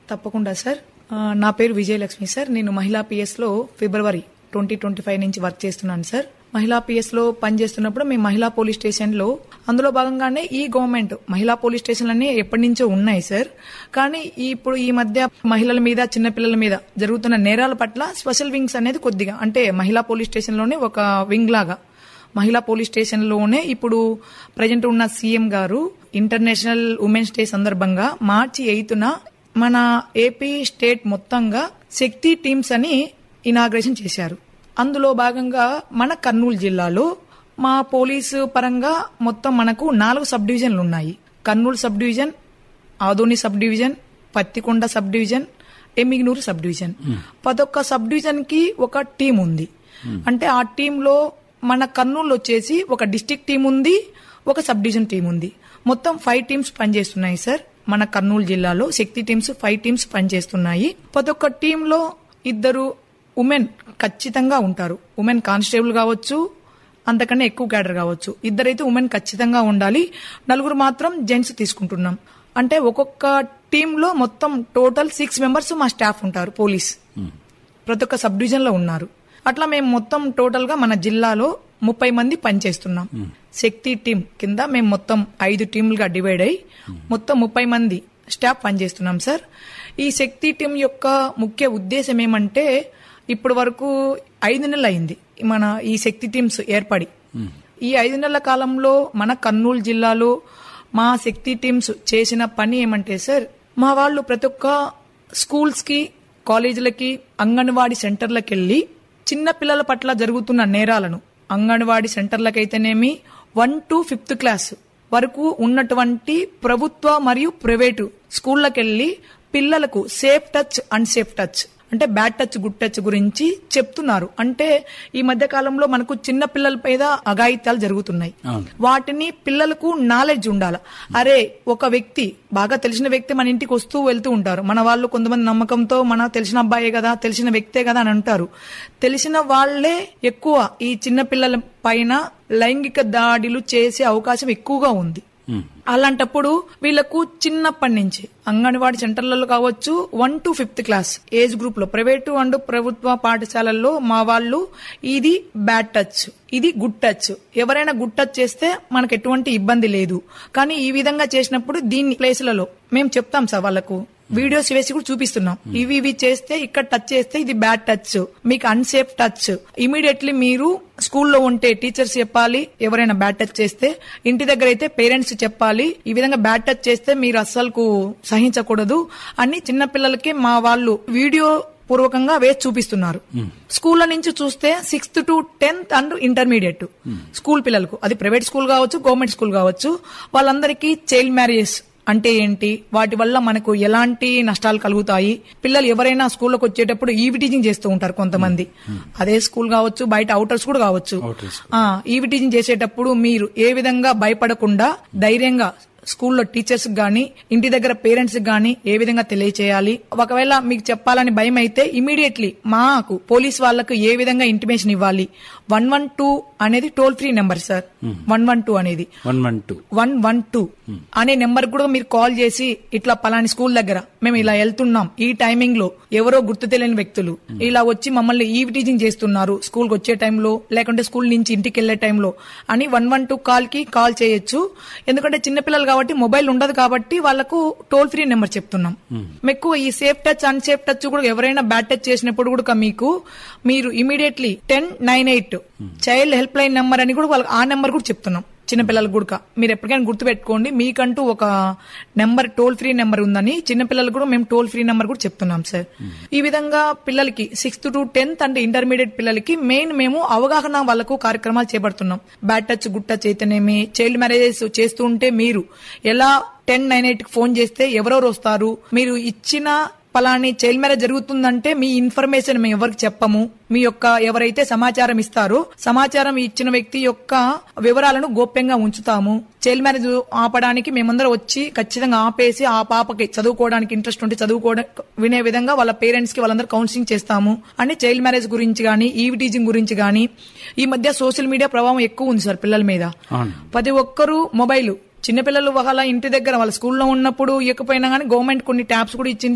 తప్పకుండా సార్ ఆ, నా పేరు విజయలక్ష్మి సార్ నేను మహిళా పిఎస్ లో ఫిబ్రవరి ట్వంటీ ట్వంటీ ఫైవ్ నుంచి వర్క్ చేస్తున్నాను సార్ మహిళా పిఎస్ లో పనిచేస్తున్నప్పుడు మేము మహిళా పోలీస్ స్టేషన్ లో అందులో భాగంగానే ఈ గవర్నమెంట్ మహిళా పోలీస్ స్టేషన్లన్నీ ఎప్పటి నుంచో ఉన్నాయి సార్ కానీ ఈ- ఇప్పుడు ఈ మధ్య మహిళల మీద చిన్నపిల్లల మీద జరుగుతున్న నేరాల పట్ల స్పెషల్ వింగ్స్ అనేది కొద్దిగా అంటే మహిళా పోలీస్ స్టేషన్ లోనే ఒక వింగ్ లాగా మహిళా పోలీస్ స్టేషన్ లోనే ఇప్పుడు ప్రజెంట్ ఉన్న సీఎం గారు ఇంటర్నేషనల్ ఉమెన్స్ డే సందర్భంగా మార్చి ఎయిత్న మన ఏపీ స్టేట్ మొత్తంగా శక్తి టీమ్స్ అని ఇనాగ్రేషన్ చేశారు అందులో భాగంగా మన కర్నూలు జిల్లాలో మా పోలీసు పరంగా మొత్తం మనకు నాలుగు సబ్ డివిజన్లు ఉన్నాయి Kurnool sub division Adoni sub division Pattikonda sub division Yemmiganur sub division పదొక్క సబ్ డివిజన్ కి ఒక టీం ఉంది అంటే ఆ టీంలో మన కర్నూలు వచ్చేసి ఒక డిస్టిక్ టీం ఉంది ఒక సబ్ డివిజన్ టీం ఉంది మొత్తం ఫైవ్ టీమ్స్ పనిచేస్తున్నాయి సార్ మన కర్నూలు జిల్లాలో శక్తి టీమ్స్ ఫైవ్ టీమ్స్ పనిచేస్తున్నాయి ప్రతి ఒక్క టీంలో ఇద్దరు ఉమెన్ ఖచ్చితంగా ఉంటారు ఉమెన్ కానిస్టేబుల్ కావచ్చు అంతకన్నా ఎక్కువ క్యాడర్ కావచ్చు ఇద్దరైతే ఉమెన్ ఖచ్చితంగా ఉండాలి నలుగురు మాత్రం జెంట్స్ తీసుకుంటున్నాం అంటే ఒక్కొక్క టీంలో మొత్తం టోటల్ సిక్స్ మెంబర్స్ మా స్టాఫ్ ఉంటారు పోలీస్ ప్రతి ఒక్క సబ్ డివిజన్ లో ఉన్నారు అట్లా మేము మొత్తం టోటల్ గా మన జిల్లాలో ముప్పై మంది పనిచేస్తున్నాం శక్తి టీం కింద మేము మొత్తం ఐదు టీంలుగా డివైడ్ అయి మొత్తం ముప్పై మంది స్టాఫ్ పనిచేస్తున్నాం సార్ ఈ శక్తి టీం యొక్క ముఖ్య ఉద్దేశం ఏమంటే ఇప్పటి వరకు ఐదు నెలలు అయింది మన ఈ శక్తి టీమ్స్ ఏర్పడి ఈ ఐదు నెలల కాలంలో మన కర్నూలు జిల్లాలో మా శక్తి టీమ్స్ చేసిన పని ఏమంటే సార్ మా వాళ్ళు ప్రతి ఒక్క స్కూల్స్ కి కాలేజీలకి అంగన్వాడీ సెంటర్లకు వెళ్లి చిన్న పిల్లల పట్ల జరుగుతున్న నేరాలను అంగన్వాడీ సెంటర్లకైతేనేమి వన్ టు ఫిఫ్త్ క్లాస్ వరకు ఉన్నటువంటి ప్రభుత్వ మరియు ప్రైవేటు స్కూళ్ళకెళ్లి పిల్లలకు సేఫ్ టచ్ అన్సేఫ్ టచ్ అంటే బ్యాడ్ టచ్ గుడ్ టచ్ గురించి చెప్తున్నారు అంటే ఈ మధ్య కాలంలో మనకు చిన్న పిల్లల మీద అఘాయిత్యాలు జరుగుతున్నాయి వాటిని పిల్లలకు నాలెడ్జ్ ఉండాలి అరే ఒక వ్యక్తి బాగా తెలిసిన వ్యక్తి మన ఇంటికి వస్తూ వెళ్తూ ఉంటారు మన వాళ్ళు కొంతమంది నమ్మకంతో మన తెలిసిన అబ్బాయే కదా తెలిసిన వ్యక్తే కదా అని అంటారు తెలిసిన వాళ్లే ఎక్కువ ఈ చిన్న పిల్లల పైన లైంగిక దాడులు చేసే అవకాశం ఎక్కువగా ఉంది అలాంటప్పుడు వీళ్ళకు చిన్నప్పటి నుంచి అంగన్వాడీ సెంటర్లలో కావచ్చు one to fifth class age group లో ప్రైవేటు అండ్ ప్రభుత్వ పాఠశాలల్లో మా వాళ్ళు ఇది బ్యాడ్ టచ్ ఇది గుడ్ టచ్ ఎవరైనా గుడ్ టచ్ చేస్తే మనకు ఎటువంటి ఇబ్బంది లేదు కానీ ఈ విధంగా చేసినప్పుడు దీన్ని ప్లేస్లలో మేము చెప్తాం సార్ వాళ్ళకు వీడియోస్ వేసి కూడా చూపిస్తున్నాం ఇవి ఇవి చేస్తే ఇక్కడ టచ్ చేస్తే ఇది బ్యాడ్ టచ్ మీకు అన్సేఫ్ టచ్ ఇమీడియట్లీ మీరు స్కూల్లో ఉంటే టీచర్స్ చెప్పాలి ఎవరైనా బ్యాడ్ టచ్ చేస్తే ఇంటి దగ్గర అయితే పేరెంట్స్ చెప్పాలి ఈ విధంగా బ్యాడ్ టచ్ చేస్తే మీరు అస్సలు సహించకూడదు అని చిన్న పిల్లలకి మా వాళ్ళు వీడియో పూర్వకంగా వేసి చూపిస్తున్నారు స్కూళ్ళ నుంచి చూస్తే sixth to tenth and intermediate school పిల్లలకు అది ప్రైవేట్ స్కూల్ కావచ్చు గవర్నమెంట్ స్కూల్ కావచ్చు వాళ్ళందరికీ చైల్డ్ మ్యారేజెస్ అంటే ఏంటి వాటి వల్ల మనకు ఎలాంటి నష్టాలు కలుగుతాయి పిల్లలు ఎవరైనా స్కూల్లోకి వచ్చేటప్పుడు ఈవి టీచింగ్ చేస్తూ ఉంటారు కొంతమంది అదే స్కూల్ కావచ్చు బయట అవుటర్స్ కూడా కావచ్చు ఆ ఈవి టీచింగ్ చేసేటప్పుడు మీరు ఏ విధంగా భయపడకుండా ధైర్యంగా స్కూల్లో టీచర్స్ గాని ఇంటి దగ్గర పేరెంట్స్ గాని ఏ విధంగా తెలియచేయాలి ఒకవేళ మీకు చెప్పాలని భయం అయితే ఇమీడియట్లీ మాకు పోలీస్ వాళ్ళకు ఏ విధంగా ఇంటిమేషన్ ఇవ్వాలి వన్ వన్ టూ అనేది toll free number sir one one two అనేది one one two one one two అనే నెంబర్ కూడా మీరు కాల్ చేసి ఇట్లా పలాని స్కూల్ దగ్గర మేము ఇలా వెళ్తున్నాం ఈ టైమింగ్ లో ఎవరో గుర్తు తెలియని వ్యక్తులు ఇలా వచ్చి మమ్మల్ని ఈవ్ టీచింగ్ చేస్తున్నారు స్కూల్ కి వచ్చే టైంలో లేకుంటే స్కూల్ నుంచి ఇంటికి వెళ్లే టైంలో అని వన్ వన్ టూ కాల్ కి కాల్ చేయొచ్చు ఎందుకంటే చిన్నపిల్లలు కాబట్టి మొబైల్ ఉండదు కాబట్టి వాళ్ళకు టోల్ ఫ్రీ నెంబర్ చెప్తున్నాం మీకు ఈ సేఫ్ టచ్ అన్సేఫ్ టచ్ కూడా ఎవరైనా బ్యాడ్ టచ్ చేసినప్పుడు కూడా మీకు మీరు immediately ten nine eight child helpline number అని కూడా వాళ్ళకి ఆ నెంబర్ కూడా చెప్తున్నాం చిన్నపిల్లలకు కూడా మీరు ఎప్పటికైనా గుర్తుపెట్టుకోండి మీకంటూ ఒక నెంబర్ టోల్ ఫ్రీ నెంబర్ ఉందని చిన్నపిల్లలకు కూడా మేము టోల్ ఫ్రీ నెంబర్ కూడా చెప్తున్నాం సార్ ఈ విధంగా పిల్లలకి సిక్స్త్ టు టెన్త్ అంటే ఇంటర్మీడియట్ పిల్లలకి మెయిన్ మేము అవగాహన వాళ్ళకు కార్యక్రమాలు చేపడుతున్నాం బ్యాడ్ టచ్ గుడ్ టచ్ అయితేనేమి చైల్డ్ మ్యారేజెస్ చేస్తూ ఉంటే మీరు ఎలా టెన్ నైన్ ఎయిట్ ఫోన్ చేస్తే ఎవరెవరు వస్తారు మీరు ఇచ్చిన పలాని చైల్డ్ మ్యారేజ్ జరుగుతుందంటే మీ ఇన్ఫర్మేషన్ మేము ఎవరికి చెప్పము మీ యొక్క ఎవరైతే సమాచారం ఇస్తారో సమాచారం ఇచ్చిన వ్యక్తి యొక్క వివరాలను గోప్యంగా ఉంచుతాము చైల్డ్ మ్యారేజ్ ఆపడానికి మేమందరం వచ్చి ఖచ్చితంగా ఆపేసి ఆ పాపకి చదువుకోవడానికి ఇంట్రెస్ట్ ఉంటే చదువుకోవడం వినే విధంగా వాళ్ళ పేరెంట్స్ కి వాళ్ళందరూ కౌన్సిలింగ్ చేస్తాము అని చైల్డ్ మ్యారేజ్ గురించి గానీ ఈవి టీచింగ్ గురించి గానీ ఈ మధ్య సోషల్ మీడియా ప్రభావం ఎక్కువ ఉంది సార్ పిల్లల మీద అవును ప్రతి ఒక్కరూ మొబైల్ చిన్నపిల్లలు వాళ్ళ ఇంటి దగ్గర వాళ్ళ స్కూల్లో ఉన్నప్పుడు ఇవ్వకపోయినా కానీ గవర్నమెంట్ కొన్ని ట్యాబ్స్ కూడా ఇచ్చింది